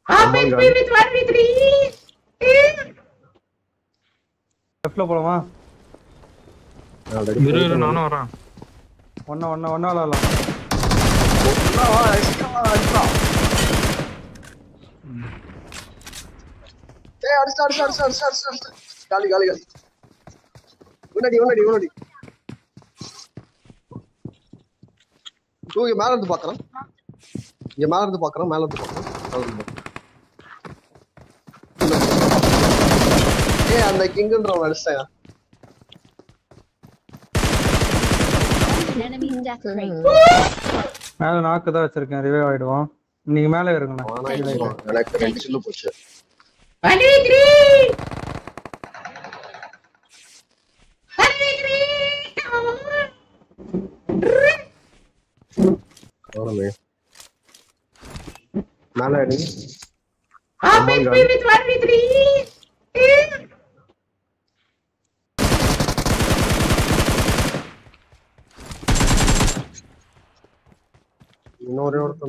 Half HP with 1v3. லெஃப்ட்ல போலாமா already இரு இரு நானும் வரேன் ஒன்னா ஒன்னா ஒன்னா விளாடலாம் ஏய் அடிச்சு அடிச்சு அடிச்சு அடிச்சு அடிச்சு அடிச்சு காலி காலி காலி முன்னாடி முன்னாடி முன்னாடி தூக்கி மேல இருந்து பாக்குறேன் இங்க மேல இருந்து பாக்குறேன் மேல இருந்து பாக்குறேன் மேல இருந்து பாக்குறேன். ஏய் அந்த கிங்குன்றவன் அடிச்சிட்டேன் Enemy death rate. மேல நாக்கு தான் வச்சிருக்கேன் ரிவைவ் ஆயிடுவோம் நீங்க மேல இருங்கண்ணா ஆனா இப்போ எனக்கு ரெண்டு சில்லு போச்சு 1v3. 1v3. காணுமே மேல அடி Half HP with 1v3. இன்னொரு ஒருத்தன்